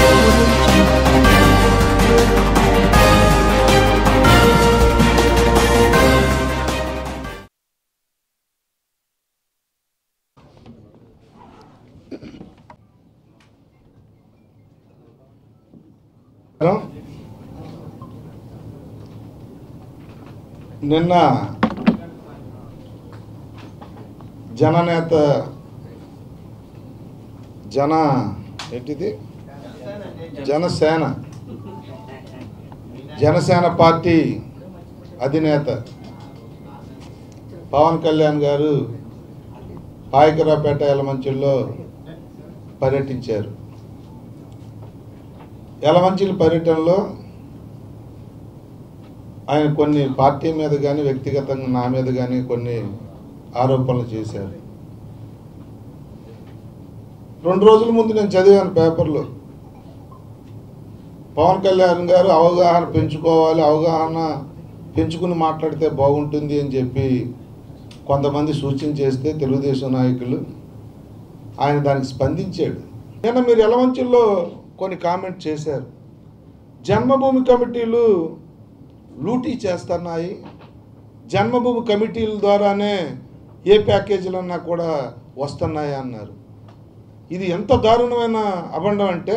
hello నిన్న జననేత జన ఏంటిది జనసేన జనసేన పార్టీ అధినేత పవన్ కళ్యాణ్ గారు పాయకరాపేట ఎలమంచుల్లో పర్యటించారు యలమంచిలి పర్యటనలో ఆయన కొన్ని పార్టీ మీద కానీ వ్యక్తిగతంగా నా మీద కానీ కొన్ని ఆరోపణలు చేశారు రెండు రోజుల ముందు నేను చదివాను పేపర్లో పవన్ కళ్యాణ్ గారు అవగాహన పెంచుకోవాలి అవగాహన పెంచుకుని మాట్లాడితే బాగుంటుంది అని చెప్పి కొంతమంది సూచన చేస్తే తెలుగుదేశం నాయకులు ఆయన దానికి స్పందించాడు నిన్న మీరు ఎలమంచుల్లో కొన్ని కామెంట్ చేశారు జన్మభూమి కమిటీలు లూటీ చేస్తున్నాయి జన్మభూమి కమిటీల ద్వారానే ఏ ప్యాకేజీలన్నా కూడా వస్తున్నాయి అన్నారు ఇది ఎంత దారుణమైన అబండం అంటే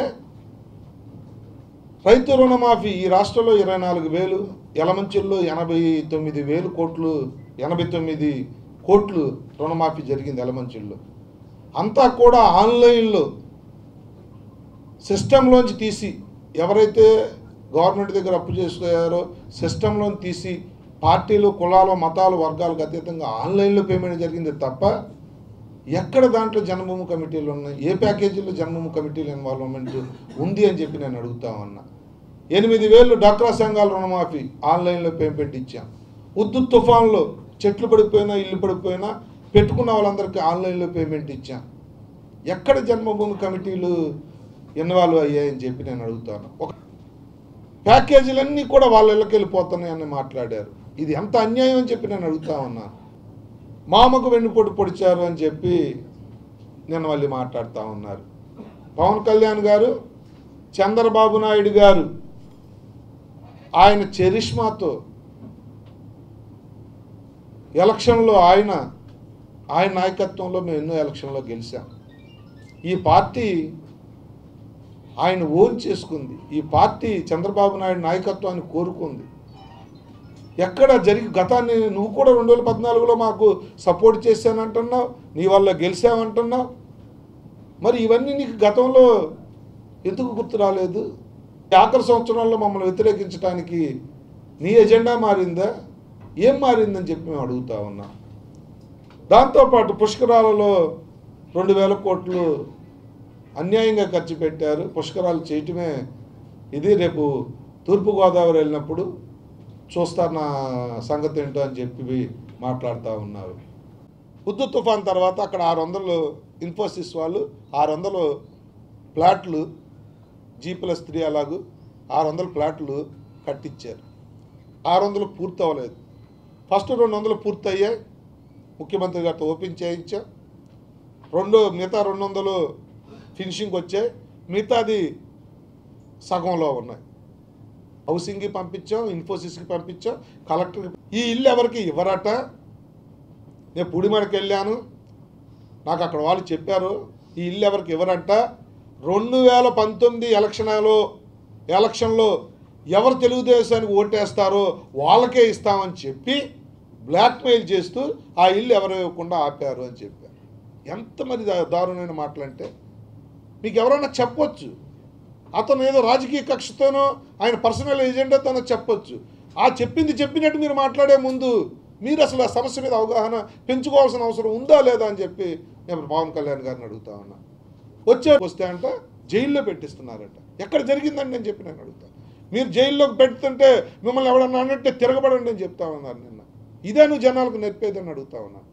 రైతు రుణమాఫీ ఈ రాష్ట్రంలో ఇరవై నాలుగు వేలు యలమంచిల్లో ఎనభై తొమ్మిది వేలు కోట్లు ఎనభై తొమ్మిది కోట్లు రుణమాఫీ జరిగింది యలమంచిల్లో అంతా కూడా ఆన్లైన్లో సిస్టంలోంచి తీసి ఎవరైతే గవర్నమెంట్ దగ్గర అప్పు చేసుకోయారో సిస్టంలోని తీసి పార్టీలు కులాలు మతాలు వర్గాలకు అతీతంగా ఆన్లైన్లో పేమెంట్ జరిగింది తప్ప ఎక్కడ దాంట్లో జన్మభూమి కమిటీలు ఉన్నాయి ఏ ప్యాకేజీలో జన్మభూమి కమిటీలు ఇన్వాల్వ్మెంట్ ఉంది అని చెప్పి నేను అడుగుతా ఉన్నా ఎనిమిది వేలు డాక్రా సంఘాల రుణమాఫీ ఆన్లైన్లో పేమెంట్ ఇచ్చాం ఉద్దు తుఫాన్లో చెట్లు పడిపోయినా ఇల్లు పడిపోయినా పెట్టుకున్న వాళ్ళందరికీ ఆన్లైన్లో పేమెంట్ ఇచ్చాం ఎక్కడ జన్మభూమి కమిటీలు ఇన్వాల్వ్ అయ్యాయని చెప్పి నేను అడుగుతాను ఒక ప్యాకేజీలన్నీ కూడా వాళ్ళ ఇళ్ళకి వెళ్ళిపోతున్నాయని మాట్లాడారు ఇది ఎంత అన్యాయం అని చెప్పి నేను అడుగుతా ఉన్నాను మామకు వెన్నుపోటు పొడిచారు అని చెప్పి నేను మళ్ళీ మాట్లాడుతూ ఉన్నారు పవన్ కళ్యాణ్ గారు చంద్రబాబు నాయుడు గారు ఆయన చరిష్మాతో ఎలక్షన్లో ఆయన ఆయన నాయకత్వంలో మేము ఎన్నో ఎలక్షన్లో గెలిచాం ఈ పార్టీ ఆయన ఓన్ చేసుకుంది ఈ పార్టీ చంద్రబాబు నాయుడు నాయకత్వాన్ని కోరుకుంది ఎక్కడ జరిగి గతాన్ని నువ్వు కూడా రెండు వేల పద్నాలుగులో మాకు సపోర్ట్ చేశానంటున్నావు నీ వల్ల గెలిచావంటున్నావు మరి ఇవన్నీ నీకు గతంలో ఎందుకు గుర్తు రాలేదు ఈ ఆఖరి సంవత్సరంలో మమ్మల్ని వ్యతిరేకించడానికి నీ ఎజెండా మారిందా ఏం మారిందని చెప్పి మేము అడుగుతా ఉన్నాం దాంతోపాటు పుష్కరాలలో రెండు వేల కోట్లు అన్యాయంగా ఖర్చు పెట్టారు పుష్కరాలు చేయటమే ఇది రేపు తూర్పుగోదావరి వెళ్ళినప్పుడు చూస్తారు నా సంగతి ఏంటో అని చెప్పి మాట్లాడుతూ ఉన్నారు ఉద్దు తుఫాన్ తర్వాత అక్కడ ఆరు వందలు ఇన్ఫోసిస్ వాళ్ళు ఆరు వందలు ప్లాట్లు జీ ప్లస్ త్రీ అలాగూ ఆరు వందల ప్లాట్లు కట్టించారు ఆరు వందలు పూర్తి అవ్వలేదు ఫస్ట్ రెండు వందలు పూర్తి అయ్యాయి ముఖ్యమంత్రి గారితో ఓపెన్ చేయించాం రెండు మిగతా రెండు వందలు ఫినిషింగ్ వచ్చాయి మిగతాది సగంలో ఉన్నాయి హౌసింగ్కి పంపించాం ఇన్ఫోసిస్కి పంపించాం కలెక్టర్కి ఈ ఇల్లు ఎవరికి ఇవ్వరట నేను పుడిమడికి వెళ్ళాను నాకు అక్కడ వాళ్ళు చెప్పారు ఈ ఇల్లు ఎవరికి ఇవ్వరంట రెండు వేల పంతొమ్మిది ఎలక్షన్లో ఎలక్షన్లో ఎవరు తెలుగుదేశానికి ఓటేస్తారో వాళ్ళకే ఇస్తామని చెప్పి బ్లాక్మెయిల్ చేస్తూ ఆ ఇల్లు ఎవరు ఇవ్వకుండా ఆపారు అని చెప్పారు ఎంత మరి దా- దారుణమైన మాటలంటే మీకు ఎవరైనా చెప్పొచ్చు అతను ఏదో రాజకీయ కక్షతోనో ఆయన పర్సనల్ ఎజెండాతోనో చెప్పొచ్చు ఆ చెప్పింది చెప్పినట్టు మీరు మాట్లాడే ముందు మీరు అసలు ఆ సమస్య మీద అవగాహన పెంచుకోవాల్సిన అవసరం ఉందా లేదా అని చెప్పి నేను పవన్ కళ్యాణ్ గారిని అడుగుతా ఉన్నా వచ్చే వస్తే అంట జైల్లో పెట్టిస్తున్నారట ఎక్కడ జరిగిందని నేను చెప్పి నేను అడుగుతా మీరు జైల్లోకి పెడుతుంటే మిమ్మల్ని ఎవడన్నా అన్నట్టే తిరగబడండి అని చెప్తా ఉన్నారు నిన్న ఇదే నువ్వు జనాలకు నేర్పేదని అడుగుతా ఉన్నా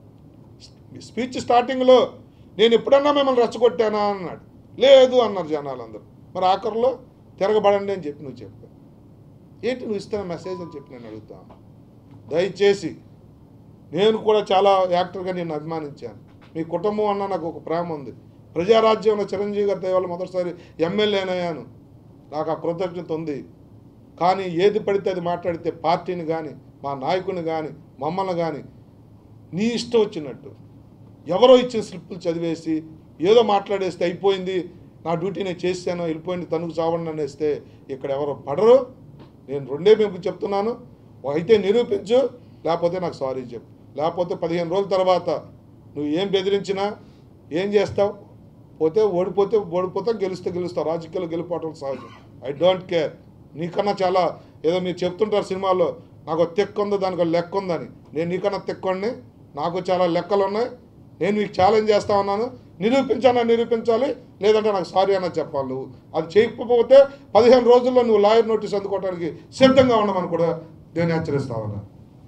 స్పీచ్ స్టార్టింగ్లో నేను ఎప్పుడన్నా మిమ్మల్ని రెచ్చగొట్టానా అన్నాడు లేదు అన్నారు జనాలందరూ మరి ఆఖరిలో తిరగబడండి అని చెప్పి నువ్వు చెప్పావు ఏంటి నువ్వు ఇస్తున్న మెసేజ్ అని చెప్పి నేను అడుగుతాను దయచేసి నేను కూడా చాలా యాక్టర్గా నేను అభిమానించాను మీ కుటుంబం అన్న నాకు ఒక ప్రేమ ఉంది ప్రజారాజ్యంలో చిరంజీవి గారి దయ వల్ల మొదటిసారి ఎమ్మెల్యేనయ్యాను నాకు ఆ కృతజ్ఞత ఉంది కానీ ఏది పడితే అది మాట్లాడితే పార్టీని కానీ మా నాయకుని కానీ మమ్మల్ని కానీ నీ ఇష్టం వచ్చినట్టు ఎవరో ఇచ్చిన స్లిప్పులు చదివేసి ఏదో మాట్లాడేస్తే అయిపోయింది నా డ్యూటీ నేను చేశాను వెళ్ళిపోయింది తనుకు చావండి అనేస్తే ఇక్కడ ఎవరో పడరు నేను రెండే మీకు చెప్తున్నాను అయితే నిరూపించు లేకపోతే నాకు సారీ చెప్పు లేకపోతే పదిహేను రోజుల తర్వాత నువ్వు ఏం బెదిరించినా ఏం చేస్తావు పోతే ఓడిపోతే ఓడిపోతే గెలిస్తే గెలుస్తావు రాజకీయాల్లో గెలిపోవటం సహజం ఐ డోంట్ కేర్ నీకన్నా చాలా ఏదో మీరు చెప్తుంటారు సినిమాలో నాకు ఒక తెక్క ఉంది దానికి ఒక లెక్క ఉందని నేను నీకన్నా తెక్కండి నాకు చాలా లెక్కలు ఉన్నాయి నేను మీకు ఛాలెంజ్ చేస్తా ఉన్నాను నిరూపించానా నిరూపించాలి లేదంటే నాకు సారీ అన్న చెప్పాలి నువ్వు అది చేయకపోతే పదిహేను రోజుల్లో నువ్వు లాయర్ నోటీస్ అందుకోవడానికి సిద్ధంగా ఉండమని కూడా నేను హెచ్చరిస్తా ఉన్నా